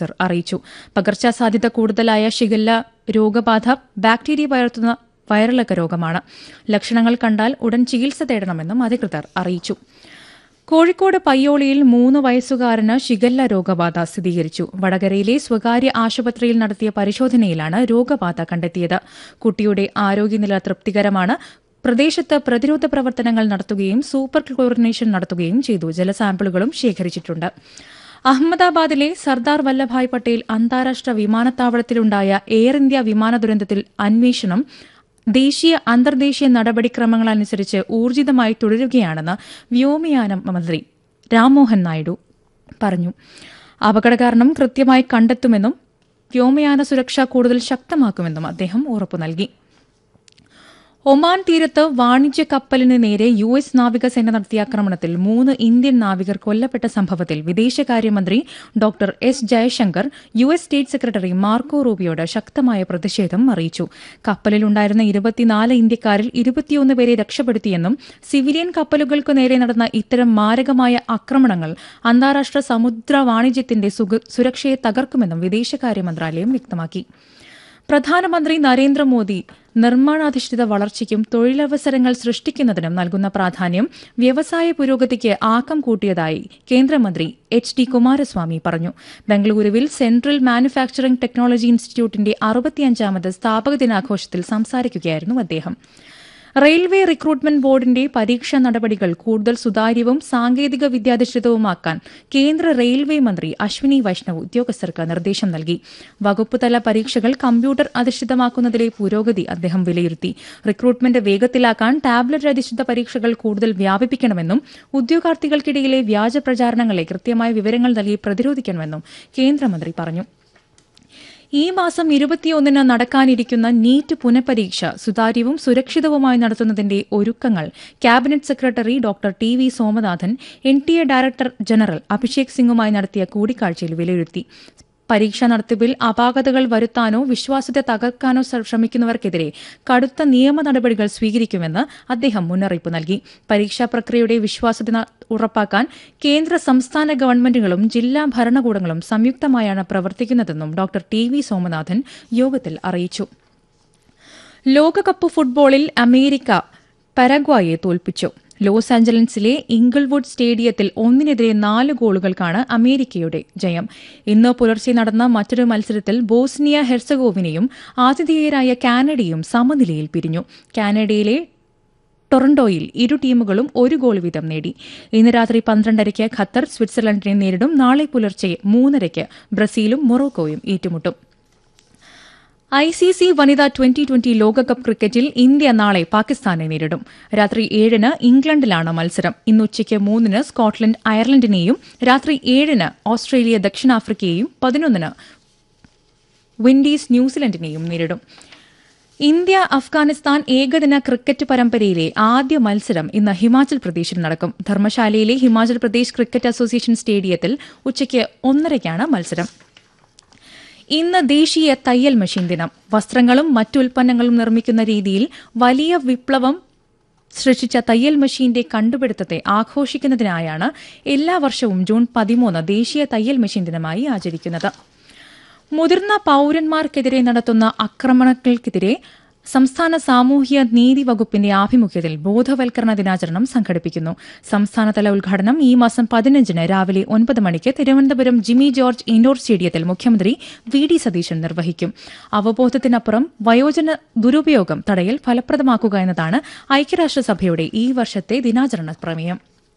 officer അറിയിച്ചു പകർച്ചാസാധ്യത കൂടുതലായ shigella രോഗബാധ ബാക്ടീരിയ പകർത്തുന്ന വയറിളക്ക രോഗമാണ് ലക്ഷണങ്ങൾ കണ്ടാൽ ഉടൻ ചികിത്സ തേടണമെന്നും അധികൃതർ അറിയിച്ചു കോഴിക്കോട് പയ്യോളിയിൽ മൂന്ന് വയസ്സുകാരന് ഷിഗല്ല രോഗബാധ സ്ഥിരീകരിച്ചു വടകരയിലെ സ്വകാര്യ ആശുപത്രിയിൽ നടത്തിയ പരിശോധനയിലാണ് രോഗബാധ കണ്ടെത്തിയത് കുട്ടിയുടെ ആരോഗ്യനില തൃപ്തികരമാണ് പ്രദേശത്ത് പ്രതിരോധ പ്രവർത്തനങ്ങൾ നടത്തുകയും സൂപ്പർ ക്ലോറിനേഷൻ നടത്തുകയും ചെയ്തു ജലസാമ്പിളുകളും ശേഖരിച്ചിട്ടുണ്ട് അഹമ്മദാബാദിലെ സർദാർ വല്ലഭായ് പട്ടേൽ അന്താരാഷ്ട്ര വിമാനത്താവളത്തിലുണ്ടായ എയർ ഇന്ത്യ വിമാന ദുരന്തത്തിൽ അന്വേഷണം ദേശീയ അന്തർദേശീയ നടപടിക്രമങ്ങളനുസരിച്ച് ഊർജിതമായി തുടരുകയാണെന്ന് വ്യോമയാന മന്ത്രി രാംമോഹൻ നായിഡു പറഞ്ഞു അപകടകാരണം കൃത്യമായി കണ്ടെത്തുമെന്നും വ്യോമയാന സുരക്ഷ കൂടുതൽ ശക്തമാക്കുമെന്നും അദ്ദേഹം ഉറപ്പു നൽകി ഒമാൻ തീരത്ത് വാണിജ്യ കപ്പലിന് നേരെ യു എസ് നാവികസേന നടത്തിയ ആക്രമണത്തിൽ മൂന്ന് ഇന്ത്യൻ നാവികർ കൊല്ലപ്പെട്ട സംഭവത്തിൽ വിദേശകാര്യമന്ത്രി doctor S Jaishankar U S state secretary Marco റൂബിയോട് ശക്തമായ പ്രതിഷേധം അറിയിച്ചു കപ്പലിലുണ്ടായിരുന്ന ഇരുപത്തിനാല് ഇന്ത്യക്കാരിൽ ഇരുപത്തിയൊന്ന് പേരെ രക്ഷപ്പെടുത്തിയെന്നും സിവിലിയൻ കപ്പലുകൾക്കു നേരെ നടന്ന ഇത്തരം മാരകമായ ആക്രമണങ്ങൾ അന്താരാഷ്ട്ര സമുദ്ര വാണിജ്യത്തിന്റെ സുഗ- സുരക്ഷയെ തകർക്കുമെന്നും വിദേശകാര്യ മന്ത്രാലയം വ്യക്തമാക്കി പ്രധാനമന്ത്രി നരേന്ദ്രമോദി നിർമ്മാണാധിഷ്ഠിത വളർച്ചയ്ക്കും തൊഴിലവസരങ്ങൾ സൃഷ്ടിക്കുന്നതിനും നൽകുന്ന പ്രാധാന്യം വ്യവസായ പുരോഗതിക്ക് ആക്കം കൂട്ടിയതായി കേന്ദ്രമന്ത്രി എച്ച് ഡി കുമാരസ്വാമി പറഞ്ഞു ബംഗളൂരുവിൽ സെൻട്രൽ മാനുഫാക്ചറിംഗ് ടെക്നോളജി ഇൻസ്റ്റിറ്റ്യൂട്ടിന്റെ അറുപത്തിയഞ്ചാമത് സ്ഥാപക ദിനാഘോഷത്തിൽ സംസാരിക്കുകയായിരുന്നു അദ്ദേഹം റെയിൽവേ റിക്രൂട്ട്മെന്റ് ബോർഡിന്റെ പരീക്ഷാ നടപടികൾ കൂടുതൽ സുതാര്യവും സാങ്കേതിക വിദ്യാധിഷ്ഠിതവുമാക്കാൻ കേന്ദ്ര റെയിൽവേ മന്ത്രി അശ്വിനി വൈഷ്ണവ് ഉദ്യോഗസ്ഥർക്ക് നിർദ്ദേശം നൽകി വകുപ്പ് തല പരീക്ഷകൾ കമ്പ്യൂട്ടർ അധിഷ്ഠിതമാക്കുന്നതിലെ പുരോഗതി അദ്ദേഹം വിലയിരുത്തി റിക്രൂട്ട്മെന്റ് വേഗത്തിലാക്കാൻ ടാബ്ലറ്റ് അധിഷ്ഠിത പരീക്ഷകൾ കൂടുതൽ വ്യാപിപ്പിക്കണമെന്നും ഉദ്യോഗാർത്ഥികൾക്കിടയിലെ വ്യാജ പ്രചാരണങ്ങളെ കൃത്യമായ വിവരങ്ങൾ നൽകി പ്രതിരോധിക്കണമെന്നും കേന്ദ്രമന്ത്രി പറഞ്ഞു ഈ മാസം ഇരുപത്തിയൊന്നിന് നടക്കാനിരിക്കുന്ന നീറ്റ് പുനഃപരീക്ഷ സുതാര്യവും സുരക്ഷിതവുമായി നടത്തുന്നതിന്റെ ഒരുക്കങ്ങൾ cabinet secretary doctor T V Somanathan N T A director general Abhishek സിംഗുമായി നടത്തിയ കൂടിക്കാഴ്ചയിൽ വിലയിരുത്തി പരീക്ഷാ നടത്തിപ്പിൽ അപാകതകൾ വരുത്താനോ വിശ്വാസ്യത തകർക്കാനോ ശ്ര- ശ്രമിക്കുന്നവർക്കെതിരെ കടുത്ത നിയമ നടപടികൾ സ്വീകരിക്കുമെന്ന് അദ്ദേഹം മുന്നറിയിപ്പ് നൽകി പരീക്ഷാ പ്രക്രിയയുടെ വിശ്വാസ്യത ന- ഉറപ്പാക്കാൻ കേന്ദ്ര സംസ്ഥാന ഗവൺമെന്റുകളും ജില്ലാ ഭരണകൂടങ്ങളും സംയുക്തമായാണ് പ്രവർത്തിക്കുന്നതെന്നും ഡോക്ടർ ടി വി സോമനാഥൻ യോഗത്തിൽ അറിയിച്ചു ലോകകപ്പ് ഫുട്ബോളിൽ അമേരിക്ക പരഗ്വായെ തോൽപ്പിച്ചു ലോസ് ആഞ്ചലൻസിലെ ഇംഗിൾവുഡ് സ്റ്റേഡിയത്തിൽ ഒന്നിനെതിരെ നാല് ഗോളുകൾക്കാണ് അമേരിക്കയുടെ ജയം ഇന്ന് പുലർച്ചെ നടന്ന മറ്റൊരു മത്സരത്തിൽ ബോസ്നിയ ഹെർസഗോവിനയും ആതിഥേയരായ കാനഡയും സമനിലയിൽ പിരിഞ്ഞു കാനഡയിലെ ടൊറന്റോയിൽ ഇരു ടീമുകളും ഒരു ഗോൾ വീതം നേടി ഇന്ന് രാത്രി പന്ത്രണ്ടരയ്ക്ക് ഖത്തർ സ്വിറ്റ്സർലൻഡിനെ നേരിടും നാളെ പുലർച്ചെ മൂന്നരയ്ക്ക് ബ്രസീലും മൊറോക്കോയും ഏറ്റുമുട്ടും ഐ സി സി വനിതാ ട്വന്റി ട്വന്റി ലോകകപ്പ് ക്രിക്കറ്റിൽ ഇന്ത്യ നാളെ പാകിസ്ഥാനെ നേരിടും രാത്രി ഏഴിന് ഇംഗ്ലണ്ടിലാണ് മത്സരം ഇന്ന് ഉച്ചയ്ക്ക് മൂന്നിന് സ്കോട്ട്ലൻഡ് അയർലൻഡിനെയും രാത്രി ഏഴിന് ഓസ്ട്രേലിയ ദക്ഷിണാഫ്രിക്കയെയും പതിനൊന്നിന് വിൻഡീസ് ന്യൂസിലൻഡിനെയും നേരിടും ഇന്ത്യ അഫ്ഗാനിസ്ഥാൻ ഏകദിന ക്രിക്കറ്റ് പരമ്പരയിലെ ആദ്യ മത്സരം ഇന്ന് ഹിമാചൽ പ്രദേശിൽ നടക്കും ധർമ്മശാലയിലെ ഹിമാചൽ പ്രദേശ് ക്രിക്കറ്റ് അസോസിയേഷൻ സ്റ്റേഡിയത്തിൽ ഉച്ചയ്ക്ക് ഒന്നരയ്ക്കാണ് മത്സരം ഇന്ന് ദേശീയ തയ്യൽ മെഷീൻ ദിനം വസ്ത്രങ്ങളും മറ്റു ഉൽപ്പന്നങ്ങളും നിർമ്മിക്കുന്ന രീതിയിൽ വലിയ വിപ്ലവം സൃഷ്ടിച്ച തയ്യൽ മെഷീന്റെ കണ്ടുപിടുത്തത്തെ ആഘോഷിക്കുന്നതിനായാണ് എല്ലാ വർഷവും ജൂൺ പതിമൂന്ന് ദേശീയ തയ്യൽ മെഷീൻ ദിനമായി ആചരിക്കുന്നത് മുതിർന്ന പൌരന്മാർക്കെതിരെ നടത്തുന്ന ആക്രമണങ്ങൾക്കെതിരെ സംസ്ഥാന സാമൂഹ്യ നീതി വകുപ്പിന്റെ ആഭിമുഖ്യത്തിൽ ബോധവൽക്കരണ ദിനാചരണം സംഘടിപ്പിക്കുന്നു സംസ്ഥാനതല ഉദ്ഘാടനം ഈ മാസം പതിനഞ്ചിന് രാവിലെ ഒൻപത് മണിക്ക് തിരുവനന്തപുരം ജിമ്മി ജോർജ് ഇൻഡോർ സ്റ്റേഡിയത്തിൽ മുഖ്യമന്ത്രി വി ഡി സതീശൻ നിർവഹിക്കും അവബോധത്തിനപ്പുറം വയോജന ദുരുപയോഗം തടയൽ ഫലപ്രദമാക്കുക എന്നതാണ് ഐക്യരാഷ്ട്രസഭയുടെ ഈ വർഷത്തെ ദിനാചരണ പ്രമേയം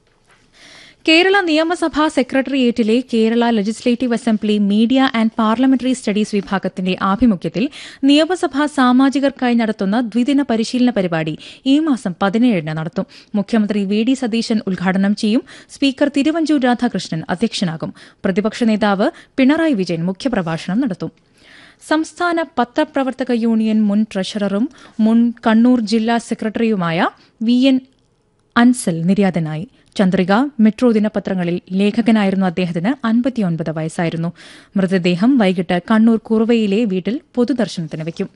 കേരള നിയമസഭാ സെക്രട്ടേറിയറ്റിലെ Kerala legislative assembly media and parliamentary studies വിഭാഗത്തിന്റെ ആഭിമുഖ്യത്തിൽ നിയമസഭാ സാമാജികർക്കായി നടത്തുന്ന ദ്വിദിന പരിശീലന പരിപാടി ഈ മാസം പതിനേഴിന് നടത്തും മുഖ്യമന്ത്രി വി ഡി സതീശൻ ഉദ്ഘാടനം ചെയ്യും സ്പീക്കർ തിരുവഞ്ചൂർ രാധാകൃഷ്ണൻ അധ്യക്ഷനാകും പ്രതിപക്ഷ നേതാവ് പിണറായി വിജയൻ മുഖ്യപ്രഭാഷണം നടത്തും സംസ്ഥാന പത്രപ്രവർത്തക യൂണിയൻ മുൻ ട്രഷററും മുൻ കണ്ണൂർ ജില്ലാ സെക്രട്ടറിയുമായ വി എൻ അൻസൽ നിര്യാതനായി ചന്ദ്രിക മെട്രോ ദിനപത്രങ്ങളിൽ ലേഖകനായിരുന്നു അദ്ദേഹത്തിന് അൻപത്തിയൊൻപത് വയസ്സായിരുന്നു മൃതദേഹം വൈകിട്ട് കണ്ണൂർ കുറുവയിലെ വീട്ടിൽ പൊതുദർശനത്തിന് വയ്ക്കും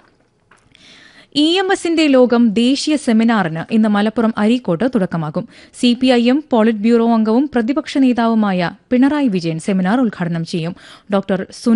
ഇ എം എസിന്റെ ലോകം ദേശീയ സെമിനാറിന് ഇന്ന് മലപ്പുറം അരീക്കോട്ട് തുടക്കമാകും C P I M polit bureau അംഗവും പ്രതിപക്ഷ നേതാവുമായ പിണറായി വിജയൻ സെമിനാർ ഉദ്ഘാടനം ചെയ്യും ഡോക്ടർ